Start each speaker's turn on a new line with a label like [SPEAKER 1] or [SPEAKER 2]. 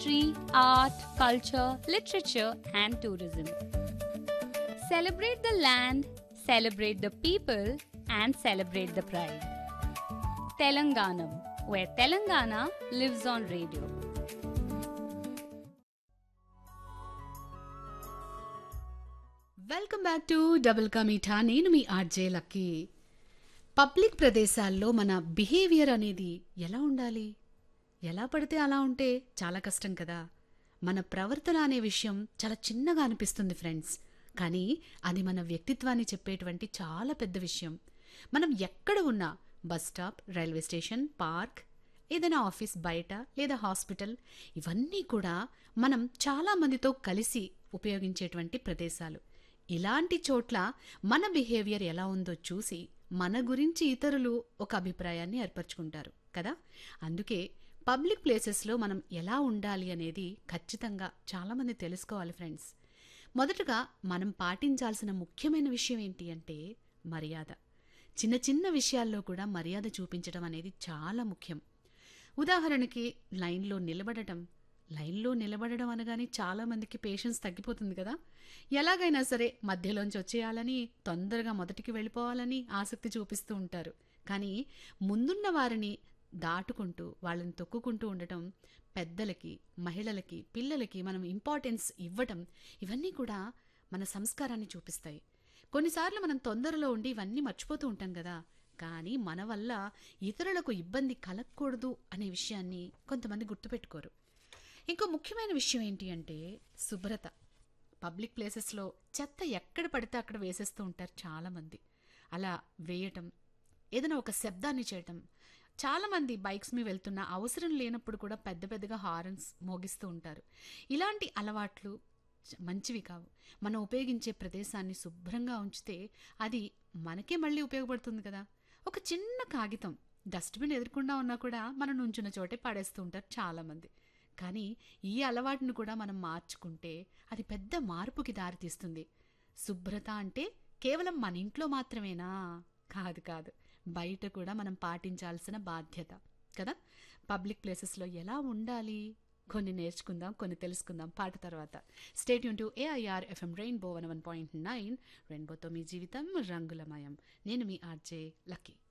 [SPEAKER 1] history, art, culture, literature, and tourism. Celebrate the land, celebrate the people, and celebrate the pride. Telanganam, where Telangana lives on radio.
[SPEAKER 2] Welcome back to double కమీఠా నేను మీ RJ lucky public ప్రదేశాల్లో మన behaviour అనేది ఎలా ఉండాలి ఎలా పడితే అలా ఉంటే చాలా కష్టం కదా మన ప్రవర్తన అనే విషయం చాలా చిన్నగా అనిపిస్తుంది ఫ్రెండ్స్ కానీ అది మన వ్యక్తిత్వాన్ని చెప్పేటువంటి చాలా పెద్ద విషయం మనం ఎక్కడ ఉన్నా bus stop railway station park ఏదైనా ఆఫీస్ బయట లేదా హాస్పిటల్ ఇవన్నీ కూడా మనం చాలా మందితో కలిసి ఉపయోగించేటువంటి ప్రదేశాలు ఇలాంటి చోట్ల మన బిహేవియర్ ఎలా ఉందో చూసి మన గురించి ఇతరులు ఒక అభిప్రాయాన్ని ఏర్పరచుకుంటారు కదా అందుకే పబ్లిక్ ప్లేసెస్లో మనం ఎలా ఉండాలి అనేది ఖచ్చితంగా చాలామంది తెలుసుకోవాలి ఫ్రెండ్స్ మొదటగా మనం పాటించాల్సిన ముఖ్యమైన విషయం ఏంటి అంటే మర్యాద చిన్న చిన్న విషయాల్లో కూడా మర్యాద చూపించడం అనేది చాలా ముఖ్యం ఉదాహరణకి లైన్లో నిలబడటం లైన్లో నిలబడడం అనగానే చాలా మందికి పేషెన్స్ తగ్గిపోతుంది కదా ఎలాగైనా సరే మధ్యలోంచి వచ్చేయాలని తొందరగా మొదటికి వెళ్ళిపోవాలని ఆసక్తి చూపిస్తూ ఉంటారు కానీ ముందున్న వారిని దాటుకుంటూ వాళ్ళని తొక్కుకుంటూ ఉండటం పెద్దలకి మహిళలకి పిల్లలకి మనం ఇంపార్టెన్స్ ఇవ్వటం ఇవన్నీ కూడా మన సంస్కారాన్ని చూపిస్తాయి కొన్నిసార్లు మనం తొందరలో ఉండి ఇవన్నీ మర్చిపోతూ ఉంటాం కదా కానీ మన వల్ల ఇతరులకు ఇబ్బంది కలగకూడదు అనే విషయాన్ని కొంతమంది గుర్తుపెట్టుకోరు ఇంకో ముఖ్యమైన విషయం ఏంటి అంటే శుభ్రత పబ్లిక్ ప్లేసెస్లో చెత్త ఎక్కడ పడితే అక్కడ వేసేస్తూ ఉంటారు చాలామంది అలా వేయటం ఏదైనా ఒక శబ్దాన్ని చేయటం చాలామంది బైక్స్ మీద వెళ్తున్న అవసరం లేనప్పుడు కూడా పెద్ద పెద్దగా హారన్స్ మోగిస్తూ ఉంటారు ఇలాంటి అలవాట్లు చ- మంచివి కావు మనం ఉపయోగించే ప్రదేశాన్ని శుభ్రంగా ఉంచితే అది మనకే మళ్ళీ ఉపయోగపడుతుంది కదా ఒక చిన్న కాగితం డస్ట్బిన్ ఎదురకుండా ఉన్నా కూడా మనం నుంచున్న చోటే పడేస్తూ ఉంటారు చాలామంది కానీ ఈ అలవాటును కూడా మనం మార్చుకుంటే అది పెద్ద మార్పుకి దారితీస్తుంది శుభ్రత అంటే కేవలం మన ఇంట్లో మాత్రమేనా కాదు కాదు బయట కూడా మనం పాటించాల్సిన బాధ్యత కదా పబ్లిక్ ప్లేసెస్లో ఎలా ఉండాలి కొన్ని నేర్చుకుందాం కొన్ని తెలుసుకుందాం పాట తర్వాత స్టేట్ యూన్ to AIR FM Rainbow one one point nine రెయిన్బోతో మీ జీవితం రంగులమయం నేను మీ ఆర్జే లక్కీ